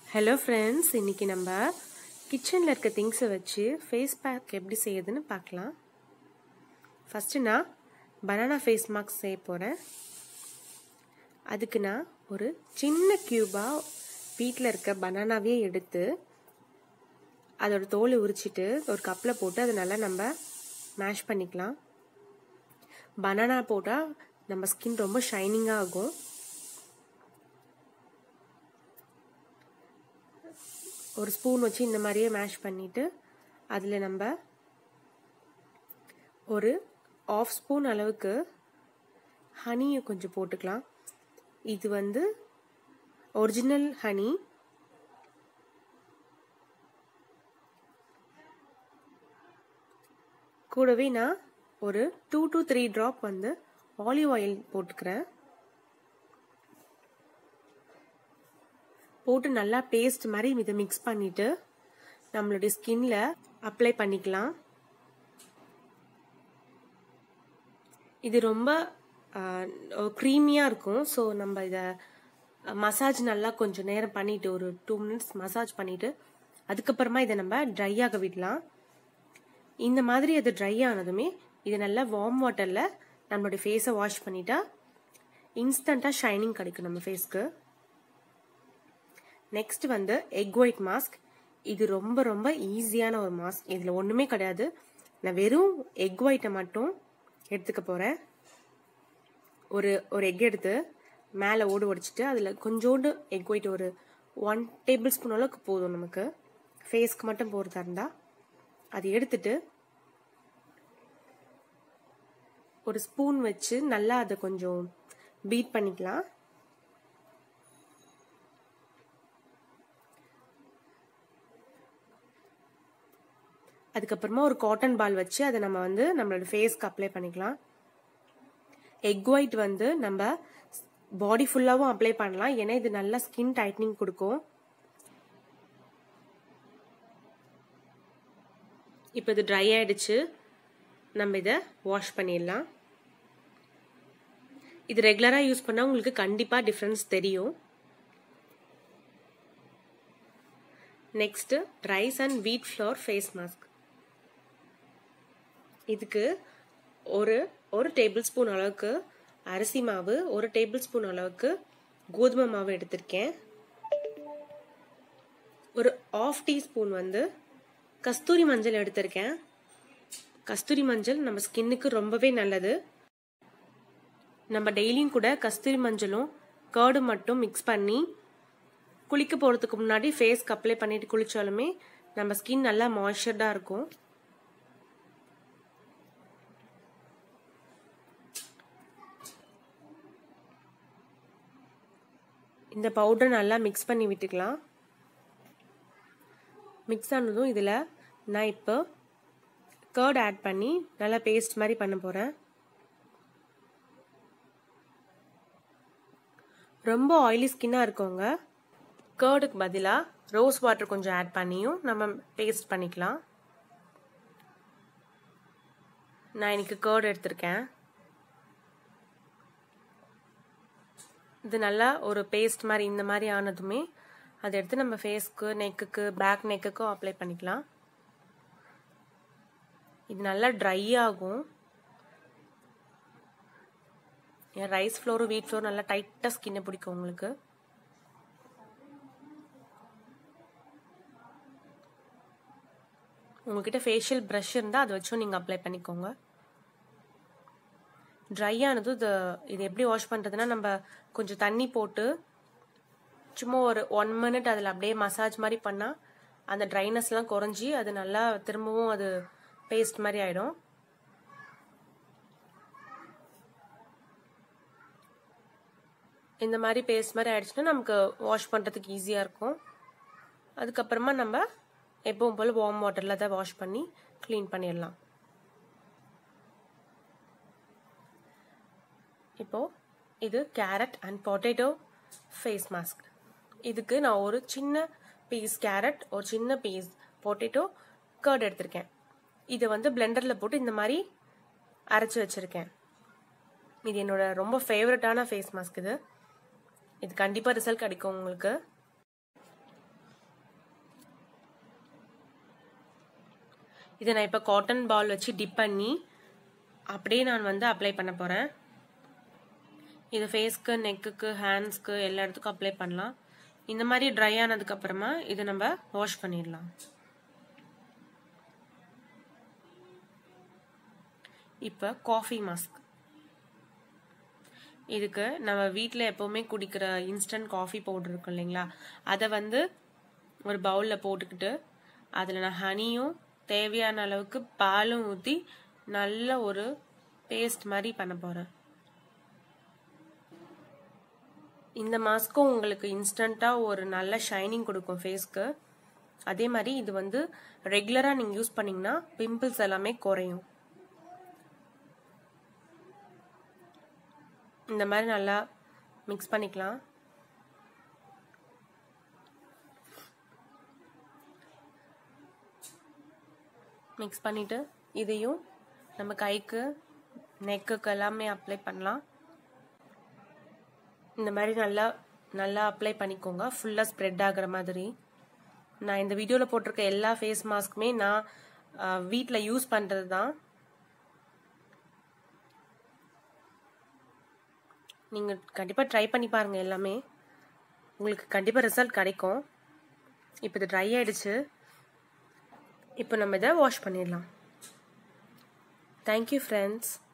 hello friends இன்னைக்கு நம்ம கிச்சனில் இருக்க திங்ஸை வச்சு ஃபேஸ் பேக் எப்படி செய்யுதுன்னு பார்க்கலாம் ஃபஸ்ட்டு நான் பனானா ஃபேஸ் மாஸ்க் செய்ய போகிறேன் அதுக்கு நான் ஒரு சின்ன க்யூபாக வீட்டில் இருக்க பனானாவே எடுத்து அதோட தோலை உரிச்சிட்டு ஒரு கப்பில் போட்டு அதை நல்லா நம்ம மேஷ் பண்ணிக்கலாம் பனானா போட்டால் நம்ம ஸ்கின் ரொம்ப ஷைனிங்காக ஆகும் ஒரு ஸ்பூன் வச்சு இந்த மாதிரியே மேஷ் பண்ணிவிட்டு அதில் நம்ம ஒரு ஆஃப் ஸ்பூன் அளவுக்கு ஹனியை கொஞ்சம் போட்டுக்கலாம் இது வந்து ஒரிஜினல் ஹனி கூடவே நான் ஒரு டூ டு த்ரீ ட்ராப் வந்து ஆலிவ் ஆயில் போட்டுக்கிறேன் போட்டு நல்லா பேஸ்ட் மாதிரி இதை மிக்ஸ் பண்ணிட்டு நம்மளுடைய ஸ்கின்ல அப்ளை பண்ணிக்கலாம் இது ரொம்ப க்ரீமியாக இருக்கும் ஸோ நம்ம இதை மசாஜ் நல்லா கொஞ்சம் நேரம் பண்ணிட்டு ஒரு டூ மினிட்ஸ் மசாஜ் பண்ணிட்டு அதுக்கப்புறமா இதை நம்ம ட்ரை ஆக விடலாம் இந்த மாதிரி அது ட்ரை ஆனதுமே இது நல்லா வார்ம் வாட்டரில் நம்மளுடைய ஃபேஸை வாஷ் பண்ணிட்டா இன்ஸ்டண்ட்டாக ஷைனிங் கிடைக்கும் நம்ம ஃபேஸ்க்கு நெக்ஸ்ட் வந்து எக் ஒயிட் மாஸ்க் இது ரொம்ப ரொம்ப ஈஸியான ஒரு மாஸ்க் இதில் ஒன்றுமே கிடையாது நான் வெறும் எக் ஒயிட்டை மட்டும் எடுத்துக்க போகிறேன் ஒரு ஒரு எக் எடுத்து மேலே ஓடு உடைச்சிட்டு அதில் கொஞ்சோண்டு எக் ஒயிட் ஒரு ஒன் டேபிள் ஸ்பூன் அளவுக்கு போதும் நமக்கு ஃபேஸ்க்கு மட்டும் போகிறதா இருந்தால் அது எடுத்துட்டு ஒரு ஸ்பூன் வச்சு நல்லா அதை கொஞ்சம் பீட் பண்ணிக்கலாம் அதுக்கப்புறமா ஒரு காட்டன் பால் வச்சு அதை நம்ம வந்து நம்மளோட ஃபேஸ்க்கு அப்ளை பண்ணிக்கலாம் எக் ஒயிட் வந்து நம்ம பாடி ஃபுல்லாகவும் அப்ளை பண்ணலாம் ஏன்னா இது நல்லா ஸ்கின் டைட்னிங் கொடுக்கும் இப்போ இது ட்ரை ஆயிடுச்சு நம்ம இதை வாஷ் பண்ணிடலாம் இது ரெகுலராக யூஸ் பண்ணால் உங்களுக்கு கண்டிப்பாக டிஃப்ரென்ஸ் தெரியும் next rice and wheat flour face mask இதுக்கு ஒரு ஒரு டேபிள் ஸ்பூன் அளவுக்கு அரிசி மாவு ஒரு டேபிள் ஸ்பூன் அளவுக்கு கோதுமை மாவு எடுத்திருக்கேன் ஒரு ஆஃப் டீஸ்பூன் வந்து கஸ்தூரி மஞ்சள் எடுத்திருக்கேன் கஸ்தூரி மஞ்சள் நம்ம ஸ்கின்னுக்கு ரொம்பவே நல்லது நம்ம டெய்லியும் கூட கஸ்தூரி மஞ்சளும் கேர்டு மட்டும் மிக்ஸ் பண்ணி குளிக்க போகிறதுக்கு முன்னாடி ஃபேஸ்க்கு அப்ளை பண்ணிட்டு குளித்தாலுமே நம்ம ஸ்கின் நல்லா மாய்ஸ்சர்டாக இருக்கும் இந்த பவுடர் நல்லா மிக்ஸ் பண்ணி விட்டுக்கலாம் மிக்ஸ் ஆனதும் இதில் நான் இப்போ கேர்ட் ஆட் பண்ணி நல்லா பேஸ்ட் மாதிரி பண்ண போகிறேன் ரொம்ப ஆயிலி ஸ்கின்னாக இருக்கவங்க கேர்டுக்கு பதிலாக ரோஸ் வாட்டர் கொஞ்சம் ஆட் பண்ணியும் நம்ம பேஸ்ட் பண்ணிக்கலாம் நான் இன்னைக்கு கேர்டு எடுத்திருக்கேன் இது நல்லா ஒரு பேஸ்ட் மாதிரி இந்த மாதிரி ஆனதுமே அதை எடுத்து நம்ம ஃபேஸ்க்கு நெக்குக்கு பேக் நெக்குக்கும் அப்ளை பண்ணிக்கலாம் இது நல்லா ட்ரை ஆகும் என் ரைஸ் ஃப்ளோரும் வீட் ஃப்ளோரும் நல்லா டைட்டாக ஸ்கின்னை பிடிக்கும் உங்களுக்கு உங்ககிட்ட ஃபேஷியல் ப்ரஷ் இருந்தால் அதை வச்சும் நீங்கள் அப்ளை பண்ணிக்கோங்க ட்ரை ஆனதும் இது இது எப்படி வாஷ் பண்ணுறதுன்னா நம்ம கொஞ்சம் தண்ணி போட்டு சும்மா ஒரு ஒன் மினிட் அதில் அப்படியே மசாஜ் மாதிரி பண்ணால் அந்த ட்ரைனஸ்லாம் குறைஞ்சி அது நல்லா திரும்பவும் அது பேஸ்ட் மாதிரி ஆகிடும் இந்த மாதிரி பேஸ்ட் மாதிரி ஆயிடுச்சுன்னா நமக்கு வாஷ் பண்ணுறதுக்கு ஈஸியாக இருக்கும் அதுக்கப்புறமா நம்ம எப்பவும் போல் வார்ம் வாட்டரில் தான் வாஷ் பண்ணி க்ளீன் பண்ணிடலாம் இப்போது இது carrot and potato face mask இதுக்கு நான் ஒரு சின்ன பீஸ் கேரட் ஒரு சின்ன பீஸ் பொட்டேட்டோ கர்ட் எடுத்திருக்கேன் இதை வந்து பிளெண்டரில் போட்டு இந்த மாதிரி அரைச்சி வச்சுருக்கேன் இது என்னோட ரொம்ப ஃபேவரட்டான ஃபேஸ் மாஸ்க் இது இது கண்டிப்பாக ரிசல்ட் கிடைக்கும் உங்களுக்கு இதை நான் இப்போ காட்டன் பால் வச்சு டிப் பண்ணி அப்படியே நான் வந்து அப்ளை பண்ண போகிறேன் இது ஃபேஸ்க்கு நெக்குக்கு ஹேண்ட்ஸ்க்கு எல்லா இடத்துக்கும் அப்ளை பண்ணலாம் இந்த மாதிரி ட்ரை ஆனதுக்கப்புறமா இதை நம்ம வாஷ் பண்ணிடலாம் இப்போ காஃபி மாஸ்க் இதுக்கு நம்ம வீட்டில் எப்போவுமே குடிக்கிற இன்ஸ்டன்ட் காஃபி பவுடர் இருக்கும் இல்லைங்களா அதை வந்து ஒரு பவுலில் போட்டுக்கிட்டு அதில் நான் ஹனியும் தேவையான அளவுக்கு பாலும் ஊற்றி நல்ல ஒரு பேஸ்ட் மாதிரி பண்ண போகிறேன் இந்த மாஸ்க்கும் உங்களுக்கு இன்ஸ்டண்ட்டாக ஒரு நல்ல ஷைனிங் கொடுக்கும் ஃபேஸ்க்கு அதே மாதிரி இது வந்து ரெகுலராக நீங்கள் யூஸ் பண்ணிங்கன்னா பிம்பிள்ஸ் எல்லாமே குறையும் இந்த மாதிரி நல்லா மிக்ஸ் பண்ணிக்கலாம் மிக்ஸ் பண்ணிவிட்டு இதையும் நம்ம கைக்கு நெக்குக்கு எல்லாமே அப்ளை பண்ணலாம் இந்த மாதிரி நல்லா நல்லா அப்ளை பண்ணிக்கோங்க ஃபுல்லாக ஸ்ப்ரெட் ஆகிற மாதிரி நான் இந்த வீடியோவில் போட்டிருக்க எல்லா ஃபேஸ் மாஸ்க்குமே நான் வீட்டில் யூஸ் பண்ணுறது தான் நீங்கள் கண்டிப்பாக ட்ரை பண்ணி பாருங்கள் எல்லாமே உங்களுக்கு கண்டிப்பாக ரிசல்ட் கிடைக்கும் இப்போ இது ட்ரை ஆகிடுச்சு இப்போ நம்ம இதை வாஷ் பண்ணிடலாம் தேங்க்யூ ஃப்ரெண்ட்ஸ்